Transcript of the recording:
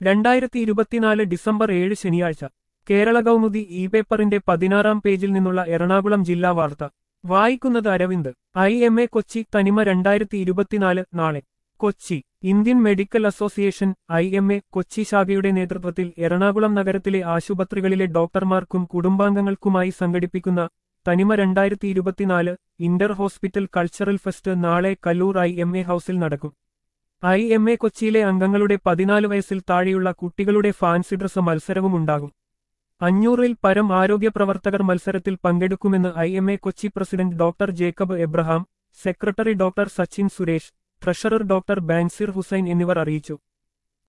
രണ്ടായിരത്തി ഇരുപത്തിനാല് ഡിസംബർ ഏഴ് ശനിയാഴ്ച കേരള കൗമുദി ഇ പേപ്പറിന്റെ പതിനാറാം പേജിൽ നിന്നുള്ള എറണാകുളം ജില്ലാ വാർത്ത വായിക്കുന്നത് Aravind I M A Kochi തനിമ രണ്ടായിരത്തി ഇരുപത്തിനാല് നാളെ Kochi Indian medical association I M A Kochi ശാഖയുടെ നേതൃത്വത്തിൽ എറണാകുളം നഗരത്തിലെ ആശുപത്രികളിലെ ഡോക്ടർമാർക്കും കുടുംബാംഗങ്ങൾക്കുമായി സംഘടിപ്പിക്കുന്ന തനിമ രണ്ടായിരത്തി ഇരുപത്തിനാല് ഇന്റർ ഹോസ്പിറ്റൽ കൾച്ചറൽ ഫെസ്റ്റ് നാളെ കല്ലൂർ ഐ എം എ ഹൌസിൽ നടക്കും ഐ എം എ കൊച്ചിയിലെ അംഗങ്ങളുടെ പതിനാല് വയസ്സിൽ താഴെയുള്ള കുട്ടികളുടെ ഫാൻസി ഡ്രസ് മത്സരവും ഉണ്ടാകും അഞ്ഞൂറിൽ പരം ആരോഗ്യ പ്രവർത്തകർ മത്സരത്തിൽ പങ്കെടുക്കുമെന്ന് I M A Kochi president doctor Jacob Abraham secretary doctor Sachin Suresh treasurer doctor Bansir Hussain എന്നിവർ അറിയിച്ചു